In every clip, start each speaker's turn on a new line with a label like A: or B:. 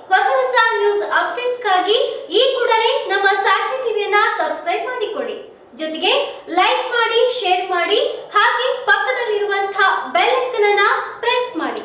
A: ಹೊಸ ಹೊಸ ನ್ಯೂಸ್ ಅಪ್ಡೇಟ್ಸ್ಗಾಗಿ ಈ ಕೂಡಲೇ ನಮ್ಮ ಸಾಕ್ಷಿ ಟಿವಿಯನ್ನ ಸಬ್ಸ್ಕ್ರೈಬ್ ಮಾಡಿಕೊಳ್ಳಿ ಜೊತೆಗೆ ಲೈಕ್ ಮಾಡಿ ಶೇರ್ ಮಾಡಿ ಹಾಗೆ ಪಕ್ಕದಲ್ಲಿರುವಂತಹ ಬೆಲ್ ಐಕನ್ ಅನ್ನ ಪ್ರೆಸ್ ಮಾಡಿ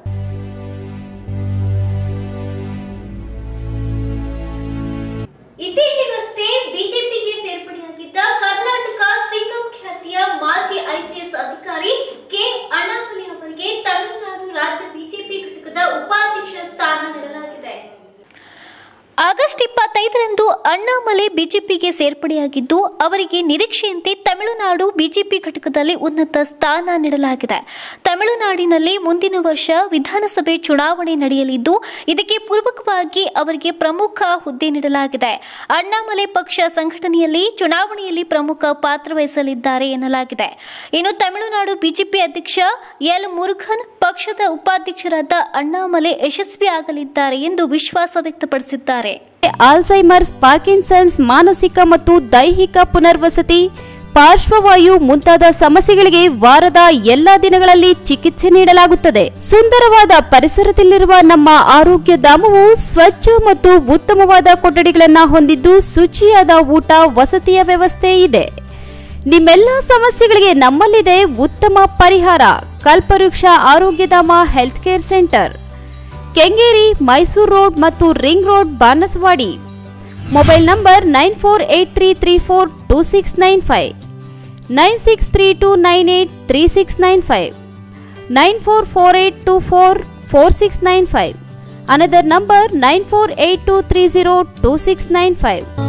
A: ಇತ್ತೀಚೆಗಷ್ಟೇ ಬಿಜೆಪಿಗೆ ಸೇರ್ಪಡೆಯಾಗಿದ್ದ ಕರ್ನಾಟಕ ಸಿಂಗಂ ಖ್ಯಾತಿಯ ಮಾಜಿ ಐಪಿಎಸ್ ಅಧಿಕಾರಿ ಕೆ ಅಣ್ಣಾಮಲೈ ಅವರಿಗೆ ತಮಿಳುನಾಡು ರಾಜ್ಯ ಬಿಜೆಪಿ ಘಟಕದ ಉಪಾಧ್ಯಕ್ಷ ಸ್ಥಾನ ನೀಡಲಾಗಿದೆ ಆಗಸ್ಟ್ ಇಪ್ಪತ್ತೈದರಂದು ಅಣ್ಣಾಮಲೈ ಬಿಜೆಪಿಗೆ ಸೇರ್ಪಡೆಯಾಗಿದ್ದು ಅವರಿಗೆ ನಿರೀಕ್ಷೆಯಂತೆ ತಮಿಳುನಾಡು ಬಿಜೆಪಿ ಘಟಕದಲ್ಲಿ ಉನ್ನತ ಸ್ಥಾನ ನೀಡಲಾಗಿದೆ ತಮಿಳುನಾಡಿನಲ್ಲಿ ಮುಂದಿನ ವರ್ಷ ವಿಧಾನಸಭೆ ಚುನಾವಣೆ ನಡೆಯಲಿದ್ದು ಇದಕ್ಕೆ ಪೂರ್ವಕವಾಗಿ ಅವರಿಗೆ ಪ್ರಮುಖ ಹುದ್ದೆ ನೀಡಲಾಗಿದೆ ಅಣ್ಣಾಮಲೈ ಪಕ್ಷ ಸಂಘಟನೆಯಲ್ಲಿ ಚುನಾವಣೆಯಲ್ಲಿ ಪ್ರಮುಖ ಪಾತ್ರ ವಹಿಸಲಿದ್ದಾರೆ ಎನ್ನಲಾಗಿದೆ ಇನ್ನು ತಮಿಳುನಾಡು ಬಿಜೆಪಿ ಅಧ್ಯಕ್ಷ ಎಲ್ ಮುರುಘನ್ ಪಕ್ಷದ ಉಪಾಧ್ಯಕ್ಷರಾದ ಅಣ್ಣಾಮಲೈ ಯಶಸ್ವಿಯಾಗಲಿದ್ದಾರೆ ಎಂದು ವಿಶ್ವಾಸ ವ್ಯಕ್ತಪಡಿಸಿದ್ದಾರೆ
B: ಆಲ್ಝೈಮರ್ಸ್ ಪಾರ್ಕಿನ್ಸನ್ಸ್ ಮಾನಸಿಕ ಮತ್ತು ದೈಹಿಕ ಪುನರ್ವಸತಿ ಪಾರ್ಶ್ವವಾಯು ಮುಂತಾದ ಸಮಸ್ಯೆಗಳಿಗೆ ವಾರದ ಎಲ್ಲಾ ದಿನಗಳಲ್ಲಿ ಚಿಕಿತ್ಸೆ ನೀಡಲಾಗುತ್ತದೆ ಸುಂದರವಾದ ಪರಿಸರದಲ್ಲಿರುವ ನಮ್ಮ ಆರೋಗ್ಯ ಧಾಮವು ಸ್ವಚ್ಛ ಮತ್ತು ಉತ್ತಮವಾದ ಕೊಠಡಿಗಳನ್ನು ಹೊಂದಿದ್ದು ಶುಚಿಯಾದ ಊಟ ವಸತಿಯ ವ್ಯವಸ್ಥೆ ಇದೆ ನಿಮ್ಮೆಲ್ಲ ಸಮಸ್ಯೆಗಳಿಗೆ ನಮ್ಮಲ್ಲಿದೆ ಉತ್ತಮ ಪರಿಹಾರ Kalpavriksha Arogyadhama health care centre Kengeri Mysuru road ಮತ್ತು ring road Banaswadi mobile number nine four eight three three four two six nine five nine six three two nine eight three six nine five nine four four eight two four four six nine five another number nine four eight two three zero two six nine five